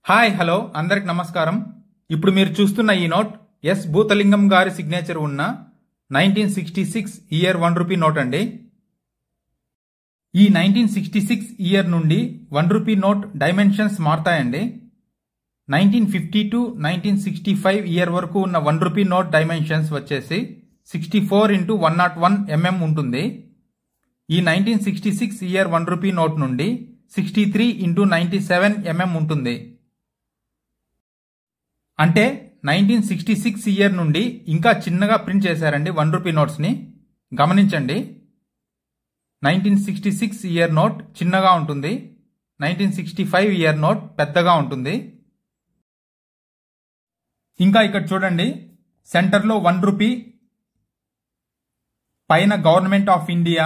hi hello అందరికి నమస్కారం ఇప్పుడు మీరు చూస్తున్న ఈ నోట్ ఎస్ భూతలింగం గారి సిగ్నేచర్ ఉన్న nineteen sixty six year one rupee note అండి ఈ నైన్టీన్ సిక్స్టీ సిక్స్ ఇయర్ నుండి వన్ రూపీ నోట్ డైమెన్షన్స్ మారుతాయండి nineteen fifty two nineteen sixty five year వరకు ఉన్న వన్ రూపీ నోట్ డైమెన్షన్స్ వచ్చేసి sixty four into one naught one mm ఉంటుంది ఈ nineteen sixty six year one rupee note నుండి sixty three into ninety seven mm ఉంటుంది అంటే nineteen sixty six year నుండి ఇంకా చిన్నగా ప్రింట్ చేశారండి వన్ రూపీ నోట్స్ని గమనించండి nineteen sixty six year note చిన్నగా ఉంటుంది nineteen sixty five year note పెద్దగా ఉంటుంది ఇంకా ఇక్కడ చూడండి సెంటర్లో వన్ రూపీ పైన government of India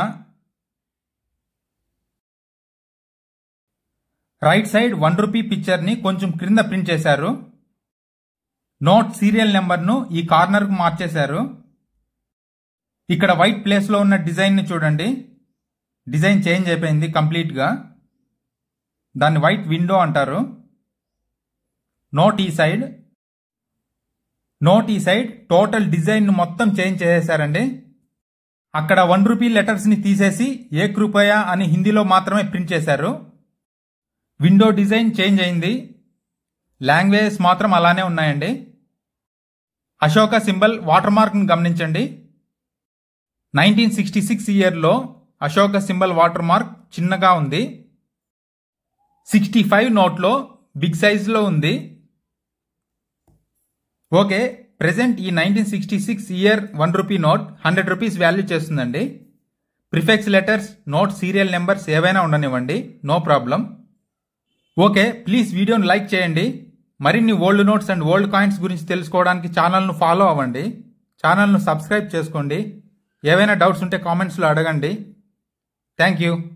right side one rupee పిక్చర్ని కొంచెం క్రింద ప్రింట్ చేశారు నోట్ సీరియల్ నెంబర్ను ఈ కార్నర్కు మార్చేశారు ఇక్కడ వైట్ ప్లేస్లో ఉన్న డిజైన్ని చూడండి డిజైన్ చేంజ్ అయిపోయింది కంప్లీట్గా దాన్ని వైట్ విండో అంటారు నోట్ ఈ సైడ్ నోట్ ఈ సైడ్ టోటల్ డిజైన్ మొత్తం చేంజ్ చేసేసారండి అక్కడ వన్ రూపీ లెటర్స్ని తీసేసి ఏక్ రూపాయ అని హిందీలో మాత్రమే ప్రింట్ చేశారు విండో డిజైన్ చేంజ్ అయింది లాంగ్వేజెస్ మాత్రం అలానే ఉన్నాయండి అశోక సింబల్ వాటర్ మార్క్ని గమనించండి నైన్టీన్ సిక్స్టీ సిక్స్ ఇయర్లో అశోక సింబల్ వాటర్ మార్క్ చిన్నగా ఉంది సిక్స్టీ ఫైవ్ నోట్లో బిగ్ సైజులో ఉంది ఓకే ప్రెసెంట్ ఈ nineteen sixty six year one rupee note hundred rupees value చేస్తుందండి prefix letters note serial numbers ఏవైనా ఉండనివ్వండి నో ప్రాబ్లం ఓకే ప్లీజ్ వీడియోని లైక్ చేయండి మరిన్ని old notes and old coins గురించి తెలుసుకోవడానికి ఛానల్ను ఫాలో అవ్వండి ఛానల్ను సబ్స్క్రైబ్ చేసుకోండి ఏవైనా డౌట్స్ ఉంటే కామెంట్స్లో అడగండి థ్యాంక్ యూ